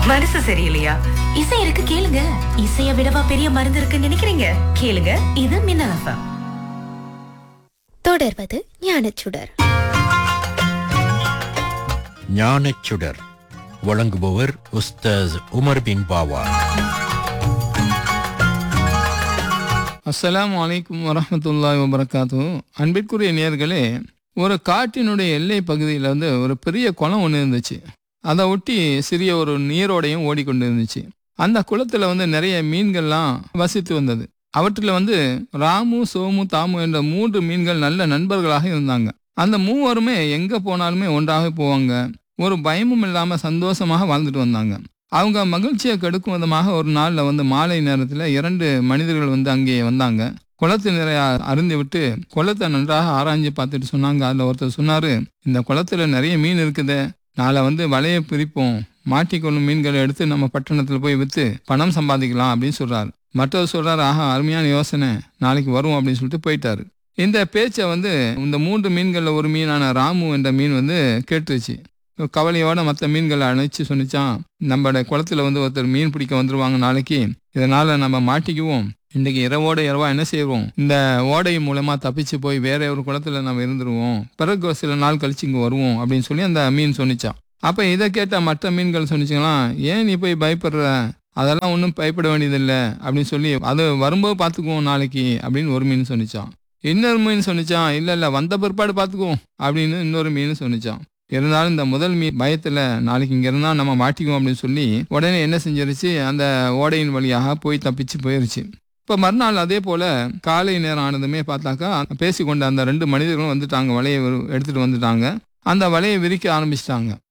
மனசு சரியில்லையா இசை இருக்கு கேளுங்க இசைய விடவா பெரிய மருந்து இருக்குன்னு நினைக்கிறீங்க கேளுங்க இது மின்னல் எஃப்எம் தொடர்வது ஞானச்சுடர் ஞானச்சுடர் வழங்குபவர் உஸ்தாஸ் உமர் பின் பாவா அஸ்ஸலாமு அலைக்கும் வரஹ்மத்துல்லாஹி வபரகாத்து அன்பிற்குரிய நேர்களே ஒரு காட்டினுடைய எல்லை பகுதியில் வந்து ஒரு பெரிய குளம் ஒன்று இருந்துச்சு அதை ஒட்டி சிறிய ஒரு நீரோடையும் ஓடிக்கொண்டு இருந்துச்சு அந்த குளத்தில் வந்து நிறைய மீன்கள்லாம் வசித்து வந்தது அவற்றில் வந்து ராமு சோமு தாமு என்ற மூன்று மீன்கள் நல்ல நண்பர்களாக இருந்தாங்க அந்த மூவருமே எங்கே போனாலுமே ஒன்றாக போவாங்க ஒரு பயமும் இல்லாமல் சந்தோஷமாக வாழ்ந்துட்டு வந்தாங்க அவங்க மகிழ்ச்சியை கெடுக்கும் விதமாக ஒரு நாளில் வந்து மாலை நேரத்தில் இரண்டு மனிதர்கள் வந்து அங்கே வந்தாங்க குளத்து நிறைய அருந்தி விட்டு குளத்தை நன்றாக ஆராய்ஞ்சு பார்த்துட்டு சொன்னாங்க அதில் ஒருத்தர் சொன்னார் இந்த குளத்துல நிறைய மீன் இருக்குது நாளை வந்து வலையை பிரிப்போம் மாட்டிக்கொள்ளும் மீன்களை எடுத்து நம்ம பட்டணத்தில் போய் விற்று பணம் சம்பாதிக்கலாம் அப்படின்னு சொல்றாரு மற்றவர் சொல்றாரு ஆஹா அருமையான யோசனை நாளைக்கு வரும் அப்படின்னு சொல்லிட்டு போயிட்டாரு இந்த பேச்சை வந்து இந்த மூன்று மீன்களில் ஒரு மீனான ராமு என்ற மீன் வந்து கேட்டுருச்சு கவலையோட மற்ற மீன்களை அணைச்சு சொன்னிச்சான் நம்மளோட குளத்துல வந்து ஒருத்தர் மீன் பிடிக்க வந்துருவாங்க நாளைக்கு இதனால நம்ம மாட்டிக்குவோம் இன்னைக்கு இரவோட இரவா என்ன செய்வோம் இந்த ஓடை மூலமா தப்பிச்சு போய் வேற ஒரு குளத்துல நம்ம இருந்துருவோம் பிறகு சில நாள் கழிச்சு இங்க வருவோம் அப்படின்னு சொல்லி அந்த மீன் சொன்னிச்சான் அப்ப இதை கேட்ட மற்ற மீன்கள் சொன்னிச்சுங்களாம் ஏன் நீ போய் பயப்படுற அதெல்லாம் ஒன்றும் பயப்பட வேண்டியதில்லை அப்படின்னு சொல்லி அது வரும்போது பார்த்துக்குவோம் நாளைக்கு அப்படின்னு ஒரு மீன் சொன்னிச்சான் இன்னொரு மீன் சொன்னிச்சான் இல்லை இல்லை வந்த பிற்பாடு பார்த்துக்குவோம் அப்படின்னு இன்னொரு மீன் சொன்னிச்சான் இருந்தாலும் இந்த முதல் மீ பயத்தில் நாளைக்கு இங்கே இருந்தால் நம்ம மாட்டிக்குவோம் அப்படின்னு சொல்லி உடனே என்ன செஞ்சிருச்சு அந்த ஓடையின் வழியாக போய் தப்பிச்சு போயிருச்சு இப்போ மறுநாள் அதே போல் காலை நேரம் ஆனதுமே பார்த்தாக்கா பேசிக்கொண்ட அந்த ரெண்டு மனிதர்களும் வந்துட்டாங்க வலையை எடுத்துகிட்டு வந்துட்டாங்க அந்த வலையை விரிக்க ஆரம்பிச்சிட்டாங்க